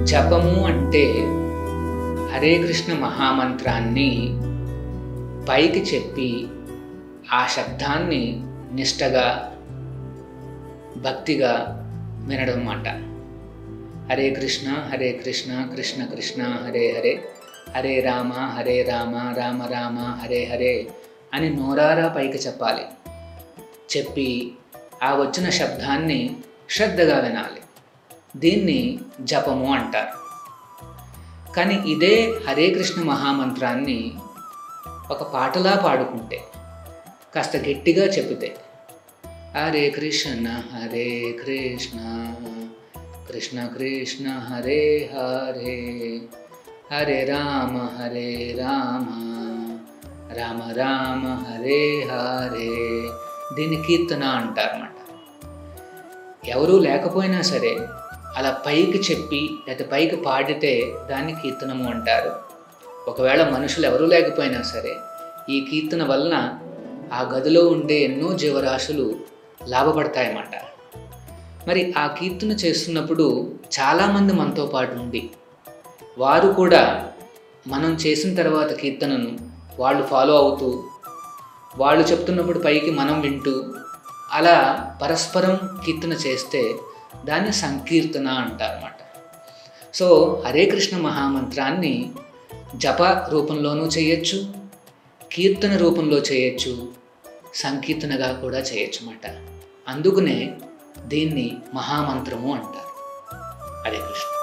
జపము అంటే హరే కృష్ణ మహామంత్రాన్ని పైకి చెప్పి ఆ శబ్దాన్ని నిష్టగా భక్తిగా వినడం అన్నమాట హరే కృష్ణ హరే కృష్ణ కృష్ణ కృష్ణ హరే హరే హరే రామ హరే రామ రామ రామ హరే హరే అని నోరారా పైకి చెప్పాలి చెప్పి ఆ వచ్చిన శబ్దాన్ని శ్రద్ధగా వినాలి దీన్ని జపము అంటారు కానీ ఇదే హరే కృష్ణ మహామంత్రాన్ని ఒక పాటలా పాడుకుంటే కాస్త గట్టిగా చెప్పితే హరే కృష్ణ హరే కృష్ణ కృష్ణ కృష్ణ హరే హరే హరే రామ హరే రామ రామ రామ హరే హరే దీన్ని కీర్తన అంటారన్నమాట ఎవరూ లేకపోయినా సరే అలా పైకి చెప్పి లేదా పైకి పాడితే దాన్ని కీర్తనము అంటారు ఒకవేళ మనుషులు ఎవరూ లేకపోయినా సరే ఈ కీర్తన వలన ఆ గదిలో ఉండే ఎన్నో జీవరాశులు లాభపడతాయన్నమాట మరి ఆ కీర్తన చేస్తున్నప్పుడు చాలామంది మనతో పాటు ఉండి వారు కూడా మనం చేసిన తర్వాత కీర్తనను వాళ్ళు ఫాలో అవుతూ వాళ్ళు చెప్తున్నప్పుడు పైకి మనం వింటూ అలా పరస్పరం కీర్తన చేస్తే దాన్ని సంకీర్తన అంటారన్నమాట సో హరే కృష్ణ మహామంత్రాన్ని జప రూపంలోనూ చేయొచ్చు కీర్తన రూపంలో చేయొచ్చు సంకీర్తనగా కూడా చేయొచ్చు అన్నమాట అందుకనే దీన్ని మహామంత్రము అంటారు హరే కృష్ణ